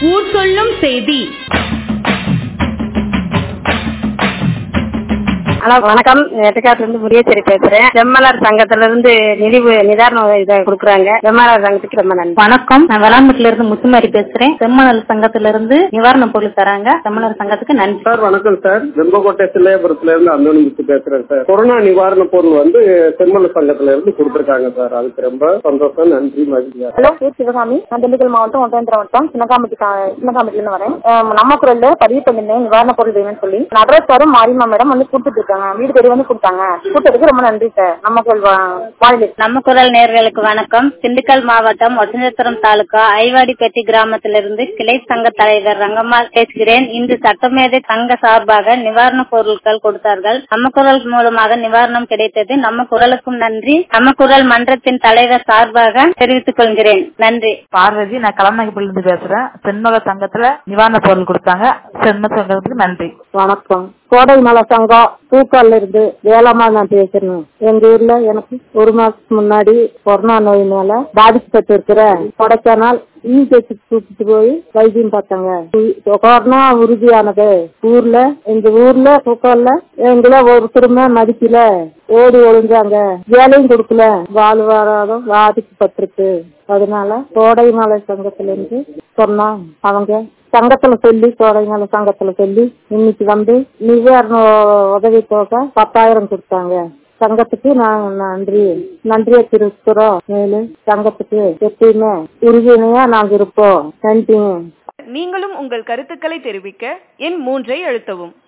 ஊர் சொல்லும் செய்தி ஹலோ வணக்கம் எட்டக்காட்டுல இருந்து முரியச்சேரி பேசுறேன் செம்மலர் சங்கத்துல இருந்து நிதி நிதாரண இதை கொடுக்குறாங்க செம்மலர் சங்கத்துக்கு ரொம்ப நன்றி வணக்கம் நான் வேளாண்மையில இருந்து முத்துமாரி பேசுறேன் செம்மணல் சங்கத்துல இருந்து நிவாரண பொருள் தராங்க செம்மணல் சங்கத்துக்கு நன்றி சார் வணக்கம் சார் வெம்பக்கோட்டை சில்லையபுரத்துல இருந்து அந்தோணி முத்து பேசுறேன் சார் கொரோனா நிவாரண பொருள் வந்து செம்மல சங்கத்துல இருந்து கொடுத்திருக்காங்க சார் அதுக்கு ரொம்ப சந்தோஷம் நன்றி மகிழ்ச்சியா ஹலோ பேர் சிவகாமி நான் திண்டுக்கல் மாவட்டம் ஒட்டேந்திர வட்டம் சின்னகாமட்டி சின்னகாமட்டில இருந்து வரேன் அஹ் நம்ம குரல்ல பதிவு பண்ணிருந்தேன் நிவாரண பொருள் வேணும்னு சொல்லி நடராஜ் சாரும் மாரியம்மா மேடம் வந்து கொடுத்துட்டு இருக்காங்க வீடு தேடி வந்து கொடுத்தாங்க கொடுத்ததுக்கு ரொம்ப நன்றி சார் நம்ம குரல் வானிலை நம்ம குரல் நேர்களுக்கு வணக்கம் திண்டுக்கல் மாவட்டம் ஒட்டஞ்சத்திரம் தாலுகா ஐவாடிப்பட்டி கிராமத்திலிருந்து கிளை சங்க தலைவர் ரங்கம்மாள் பேசுகிறேன் இன்று சட்டமேதை சங்க சார்பாக நிவாரண பொருட்கள் கொடுத்தார்கள் நம்ம குரல் மூலமாக நிவாரணம் கிடைத்தது நம்ம குரலுக்கும் நன்றி நம்ம குரல் மன்றத்தின் தலைவர் சார்பாக தெரிவித்துக் கொள்கிறேன் நன்றி பார்வதி நான் கலநாயகப்பள்ளி இருந்து பேசுறேன் சென்மக சங்கத்துல நிவாரண பொருள் கொடுத்தாங்க சென்ம சங்கத்துக்கு நன்றி வணக்கம் கோடை மலை சங்கம் பூக்கால்ல இருந்து வேளாமா நான் பேசுறேன் எங்க ஊர்ல எனக்கு ஒரு மாசத்துக்கு முன்னாடி கொரோனா நோயினால பாதிக்கப்பட்டு இருக்கிற கொடைக்கானல் ஈஜெக்கு கூப்பிட்டு போய் வைத்தியம் பார்த்தாங்க கொரோனா உறுதியானது ஊர்ல எங்க ஊர்ல பூக்கால்ல எங்களை ஒருத்தருமே மதிக்கல ஓடி ஒளிஞ்சாங்க வேலையும் கொடுக்கல வாழ்வாதாரம் பாதிக்கப்பட்டிருக்கு அதனால கோடை மலை சங்கத்துல இருந்து சொன்னா அவங்க சங்கத்துல சொல்லி கோடைமலை சங்கத்துல சொல்லி இன்னைக்கு வந்து நிவாரண உதவி தொகை பத்தாயிரம் கொடுத்தாங்க சங்கத்துக்கு நாங்க நன்றி நன்றியை தெரிவிக்கிறோம் மேலும் சங்கத்துக்கு எப்பயுமே உறுதுணையா நாங்க இருப்போம் நன்றிங்க நீங்களும் உங்கள் கருத்துக்களை தெரிவிக்க எண் மூன்றை அழுத்தவும்